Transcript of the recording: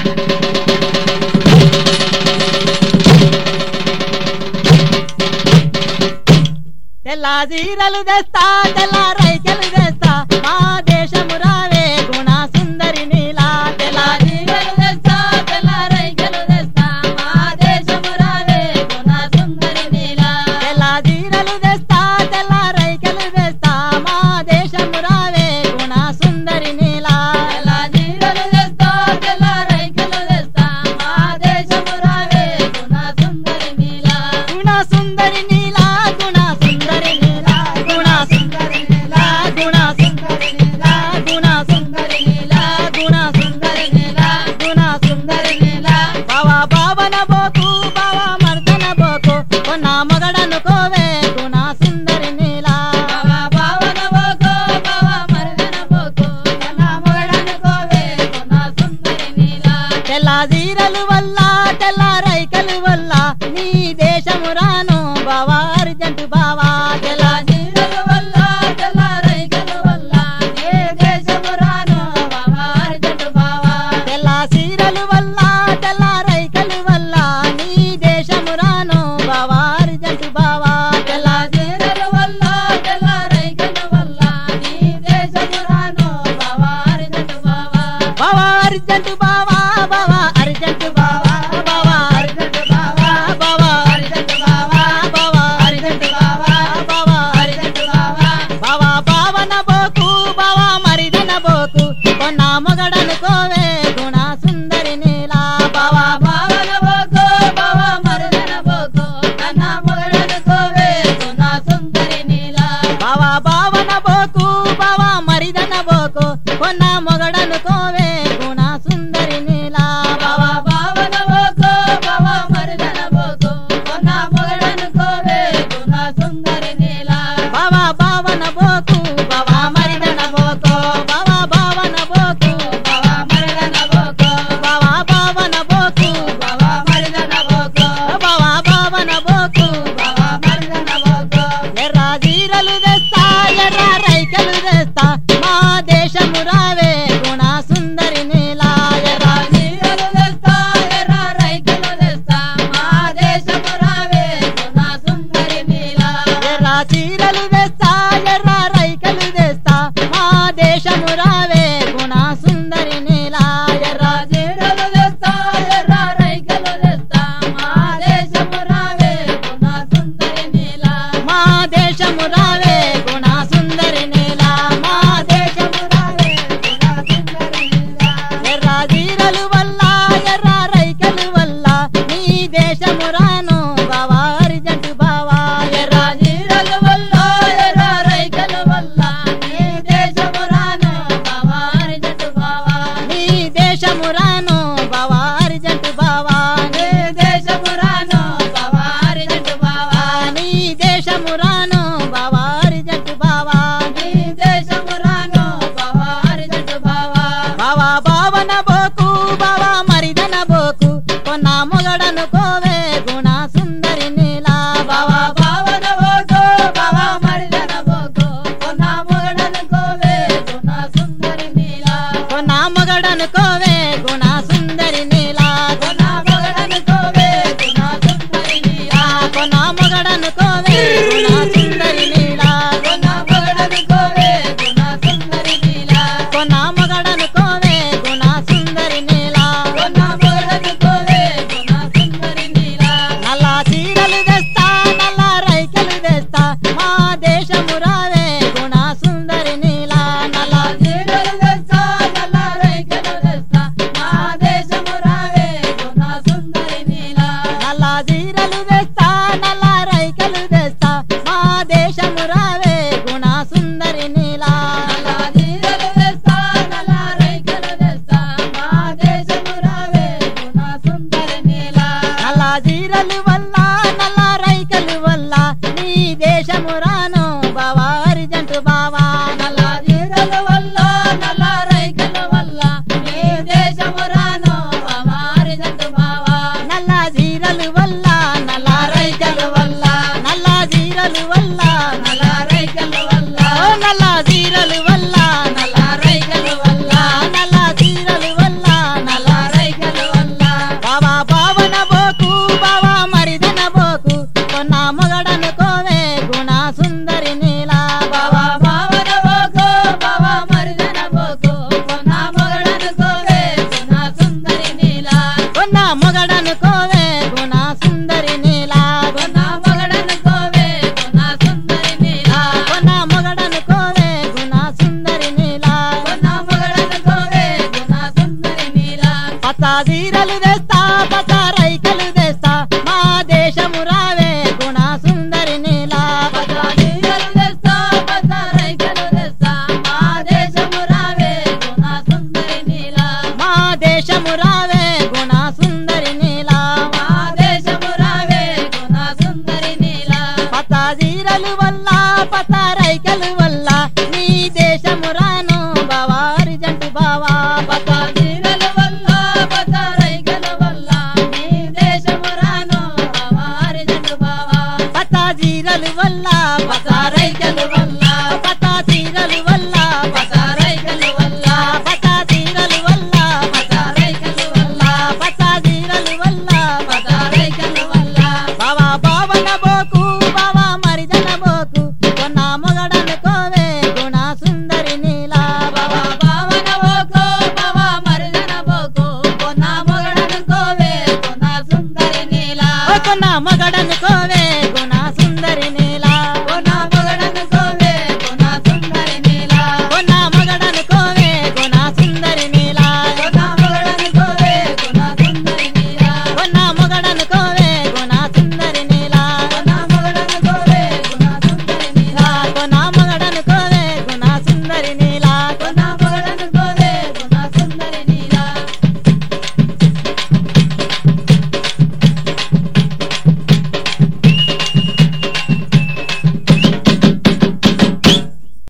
తెల్ల జీరలు తెస్తా తెల్ల రైకెలు తెస్తా మా దేశము రావే గుణ సుందరి నీలా తెల్ల జీరలు తెస్తా తెల్ల రైకలు తెస్తా మా దేశము రావే గుణ సుందరి నీలా తెల్ల జీరలు తెస్తా తెల్ల రైకెలు తెస్తా మా దేశము రావే గుణ సుందరి నీలా తెల్ల జీరలు తెస్తా తెల్ల రైకలు తెస్తా మా దేశము రావే గుణ సుందరి నీలా గుణ సుందరి నీలా గుణ సుందరి నీలా గుణ సుందరి నీలా గుణ సుందరి నీలా గుణ సుందరి నీలా గుణ సుందరి నీలా గుణ సుందరి నీలా బావా బావన బోకు బావా మర్దన బోకు కొన్న మగడను కోవే గుణ సుందరి నీలా బావా బావన బోకో బావా మరదన బోకో నా మొగడను కోవే గుణ సుందరి నీలా తెల్ల జీరలు వల్ల తెల్ల రైకలు వల్ల నీ దేశము రాను బావా అర్జెంటు బావా తెల్ల జీరలు వల్ల తెల్ల రైకలు వల్ల ఏ దేశము రాను బావా అర్జెంటు బావా తెల్ల సీరలు వల్ల తెల్ల రైకలు వల్ల నీ దేశము రాను బావా అర్జెంటు బావా తెల్ల జీరలు వల్ల తెల్ల రైకలు వల్ల నీ దేశము రాను బావా అర్జెంటు బావా బావా అర్జెంటు బావా బావా అర్జెంటు బావా బావా అర్జెంటు బావా బావా అర్జెంటు బావా బావా పచ్చ జీరలు తెస్తా పచ్చ రైకలు తెస్తా మా దేశము రావే గుణ సుందరి నీలా పదాలీలలు తెస్తా పద రైకలు తెస్తా మా దేశము రావే గుణ సుందరి నీలా మా దేశము రావే గుణ సుందరి నీలా మా దేశము రావే గుణ సుందరి నీలా పచ్చ జీరలు వల్ల పచ్చ రైకలు వల్ల నీ దేశము రాను బావా అరిజంటు బావా పదాలీలల వల్ల పద రైకల వల్ల నీ దేశము రాను బావారి జండు బావా పచ్చ జీరలు వల్ల పచ్చ రైకల వల్ల పచ్చ జీరలు వల్ల పద రైకల వల్ల పచ్చ జీరలు వల్ల పద రైకల వల్ల పచ్చ జీరలు వల్ల పద రైకల వల్ల బావా బావన బోకు బావా మరిదన బోకు కొన్న మొగడనుకోవే గుణ సుందరి నీలా బావా బావా బావన బోకో బావా మరిదన బోకో కొన్న మొగడనుకోవే కొన్న సుందరి నీలా ఓ కొన్న మొగడనుకోవే